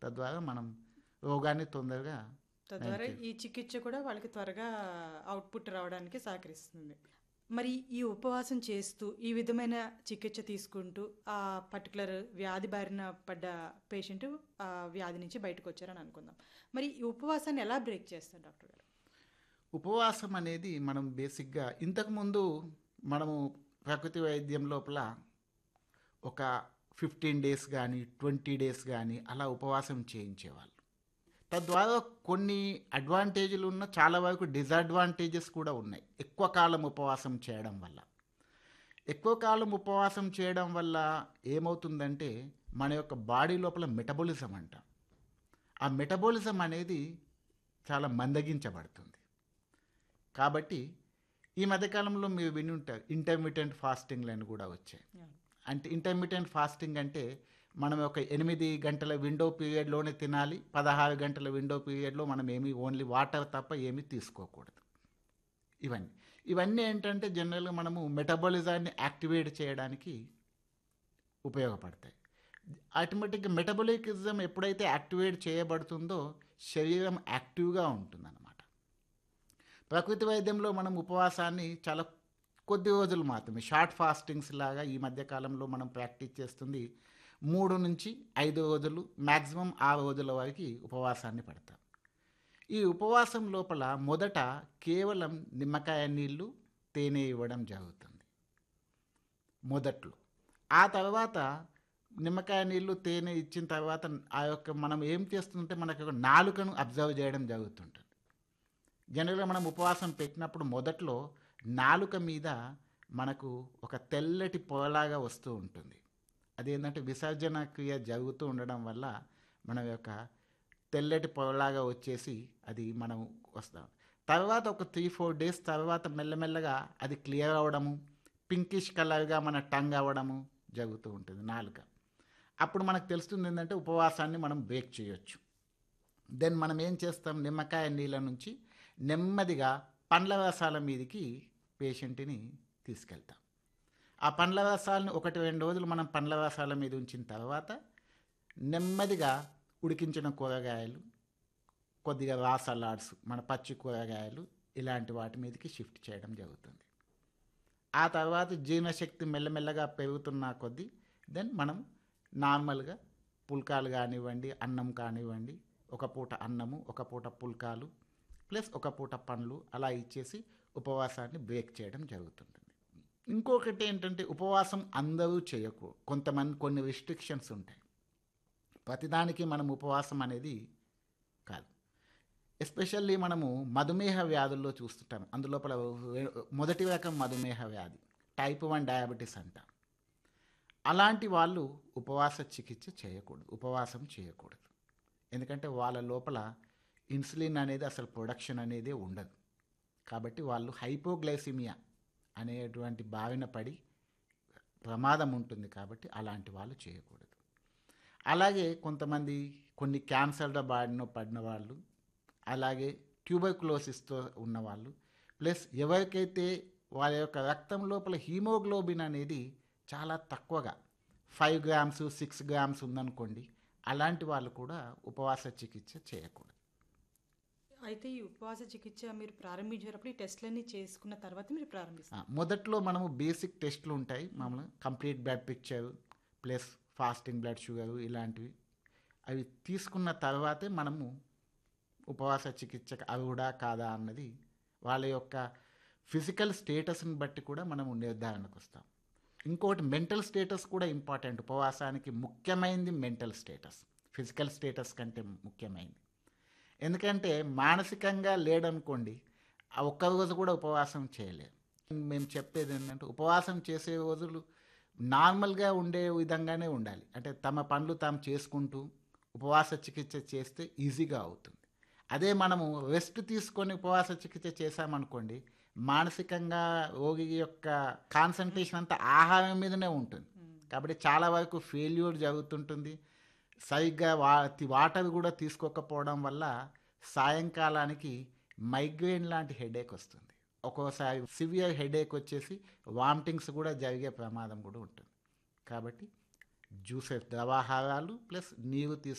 తద్వారా మనం రోగాన్ని తొందరగా తద్వారా ఈ చికిత్స కూడా వాళ్ళకి త్వరగా అవుట్పుట్ రావడానికి సహకరిస్తుంది మరి ఈ ఉపవాసం చేస్తూ ఈ విధమైన చికిత్స తీసుకుంటూ ఆ పర్టికులర్ వ్యాధి బారిన పడ్డ పేషెంట్ ఆ వ్యాధి నుంచి బయటకు వచ్చారని అనుకుందాం మరి ఈ ఉపవాసాన్ని ఎలా బ్రేక్ చేస్తారు డాక్టర్ గారు ఉపవాసం అనేది మనం బేసిక్గా ఇంతకుముందు మనము ప్రకృతి వైద్యం లోపల ఒక ఫిఫ్టీన్ డేస్ కానీ ట్వంటీ డేస్ కానీ అలా ఉపవాసం చేయించేవాళ్ళు తద్వారా కొన్ని అడ్వాంటేజ్లు ఉన్న చాలా వరకు డిసడ్వాంటేజెస్ కూడా ఉన్నాయి ఎక్కువ కాలం ఉపవాసం చేయడం వల్ల ఎక్కువ కాలం ఉపవాసం చేయడం వల్ల ఏమవుతుందంటే మన యొక్క బాడీ లోపల మెటబోలిజం అంట ఆ మెటబోలిజం అనేది చాలా మందగించబడుతుంది కాబట్టి ఈ మధ్యకాలంలో మీరు విని ఉంటారు ఇంటర్మీడియట్ ఫాస్టింగ్లు అని కూడా వచ్చాయి అంటే ఇంటర్మీడియట్ ఫాస్టింగ్ అంటే మనం ఒక ఎనిమిది గంటల విండో పీరియడ్లోనే తినాలి పదహారు గంటల విండో పీరియడ్లో మనం ఏమి ఓన్లీ వాటర్ తప్ప ఏమీ తీసుకోకూడదు ఇవన్నీ ఇవన్నీ ఏంటంటే జనరల్గా మనము మెటబాలిజాన్ని యాక్టివేట్ చేయడానికి ఉపయోగపడతాయి ఆటోమేటిక్గా మెటబలికిజం ఎప్పుడైతే యాక్టివేట్ చేయబడుతుందో శరీరం యాక్టివ్గా ఉంటుందన్నమాట ప్రకృతి వైద్యంలో మనం ఉపవాసాన్ని చాలా కొద్ది రోజులు మాత్రమే షార్ట్ ఫాస్టింగ్స్ లాగా ఈ మధ్య కాలంలో మనం ప్రాక్టీస్ చేస్తుంది మూడు నుంచి ఐదు రోజులు మ్యాక్సిమం ఆరు రోజుల వరకు ఉపవాసాన్ని పడతాం ఈ ఉపవాసం లోపల మొదట కేవలం నిమ్మకాయ నీళ్ళు తేనె ఇవ్వడం జరుగుతుంది మొదట్లో ఆ తర్వాత నిమ్మకాయ నీళ్ళు తేనె ఇచ్చిన తర్వాత ఆ యొక్క మనం ఏం చేస్తుంటే మనకు ఒక నాలుకను అబ్జర్వ్ చేయడం జరుగుతుంటుంది జనరల్గా మనం ఉపవాసం పెట్టినప్పుడు మొదట్లో నాలుక మీద మనకు ఒక తెల్లటి పొరలాగా వస్తూ ఉంటుంది అదేంటంటే విసర్జన క్రియ జరుగుతూ ఉండడం వల్ల మన యొక్క తెల్లటి పొరలాగా వచ్చేసి అది మనం వస్తాం తర్వాత ఒక త్రీ ఫోర్ డేస్ తర్వాత మెల్లమెల్లగా అది క్లియర్ అవ్వడము పింకిష్ కలర్గా మన టంగ్ అవ్వడము జరుగుతూ ఉంటుంది నాలుక అప్పుడు మనకు తెలుస్తుంది ఏంటంటే ఉపవాసాన్ని మనం బ్రేక్ చేయొచ్చు దెన్ మనం ఏం చేస్తాం నిమ్మకాయ నీళ్ళ నుంచి నెమ్మదిగా పండ్ల రసాల మీదకి పేషెంట్ని తీసుకెళ్తాం ఆ పండ్ల రసాలను ఒకటి రెండు రోజులు మనం పండ్ల రసాల మీద ఉంచిన తర్వాత నెమ్మదిగా ఉడికించిన కూరగాయలు కొద్దిగా రా సలాడ్స్ మన పచ్చి కూరగాయలు ఇలాంటి వాటి మీదకి షిఫ్ట్ చేయడం జరుగుతుంది ఆ తర్వాత జీర్ణశక్తి మెల్లమెల్లగా పెరుగుతున్న కొద్దీ దెన్ మనం నార్మల్గా పుల్కాలు కానివ్వండి అన్నం కానివ్వండి ఒక పూట అన్నము ఒక పూట పుల్కాలు ప్లస్ ఒక పూట పండ్లు అలా ఇచ్చేసి ఉపవాసాన్ని బ్రేక్ చేయడం జరుగుతుంటుంది ఇంకొకటి ఏంటంటే ఉపవాసం అందరూ చేయకు కొంతమంది కొన్ని రిస్ట్రిక్షన్స్ ఉంటాయి ప్రతిదానికి మనం ఉపవాసం అనేది కాదు ఎస్పెషల్లీ మనము మధుమేహ వ్యాధుల్లో చూస్తుంటాం అందులోపల మొదటి రకం మధుమేహ వ్యాధి టైప్ వన్ డయాబెటీస్ అంటాం అలాంటి వాళ్ళు ఉపవాస చికిత్స చేయకూడదు ఉపవాసం చేయకూడదు ఎందుకంటే వాళ్ళ లోపల ఇన్సులిన్ అనేది అసలు ప్రొడక్షన్ అనేది ఉండదు కాబట్టి వాళ్ళు హైపోగ్లైసిమియా అనేటువంటి బావిన పడి ప్రమాదం ఉంటుంది కాబట్టి అలాంటి వాళ్ళు చేయకూడదు అలాగే కొంతమంది కొన్ని క్యాన్సర్ల బారిన పడిన వాళ్ళు అలాగే ట్యూబర్కులోసిస్తో ఉన్నవాళ్ళు ప్లస్ ఎవరికైతే వాళ్ళ యొక్క రక్తం లోపల హీమోగ్లోబిన్ అనేది చాలా తక్కువగా ఫైవ్ గ్రామ్స్ సిక్స్ గ్రామ్స్ ఉందనుకోండి అలాంటి వాళ్ళు కూడా ఉపవాస చికిత్స చేయకూడదు అయితే ఈ ఉపవాస చికిత్స మీరు ప్రారంభించేటప్పుడు ఈ టెస్ట్లన్నీ చేసుకున్న తర్వాత మీరు ప్రారంభిస్తారు మొదట్లో మనము బేసిక్ టెస్ట్లు ఉంటాయి మామూలుగా complete blood picture plus fasting blood sugar ఇలాంటివి అవి తీసుకున్న తర్వాతే మనము ఉపవాస చికిత్సకు అర్హుడా కాదా అన్నది వాళ్ళ యొక్క ఫిజికల్ స్టేటస్ని బట్టి కూడా మనము నిర్ధారణకు వస్తాం ఇంకోటి మెంటల్ స్టేటస్ కూడా ఇంపార్టెంట్ ఉపవాసానికి ముఖ్యమైనది మెంటల్ స్టేటస్ ఫిజికల్ స్టేటస్ కంటే ముఖ్యమైనది ఎందుకంటే మానసికంగా లేడనుకోండి ఆ ఒక్క రోజు కూడా ఉపవాసం చేయలేము మేము చెప్పేది ఏంటంటే ఉపవాసం చేసే రోజులు నార్మల్గా ఉండే విధంగానే ఉండాలి అంటే తమ పనులు తాము చేసుకుంటూ ఉపవాస చికిత్స చేస్తే ఈజీగా అవుతుంది అదే మనము రెస్ట్ తీసుకొని ఉపవాస చికిత్స చేశామనుకోండి మానసికంగా రోగి యొక్క కాన్సన్ట్రేషన్ అంతా ఆహారం మీదనే ఉంటుంది కాబట్టి చాలా వరకు ఫెయిల్యూర్ జరుగుతుంటుంది సరిగ్గా వా వాటర్ కూడా తీసుకోకపోవడం వల్ల సాయంకాలానికి మైగ్రేన్ లాంటి హెడేక్ వస్తుంది ఒక్కోసారి సివియర్ హెడేక్ వచ్చేసి వామిటింగ్స్ కూడా జరిగే ప్రమాదం కూడా ఉంటుంది కాబట్టి జ్యూసెస్ ద్రవాహారాలు ప్లస్ నీరు తీసుకు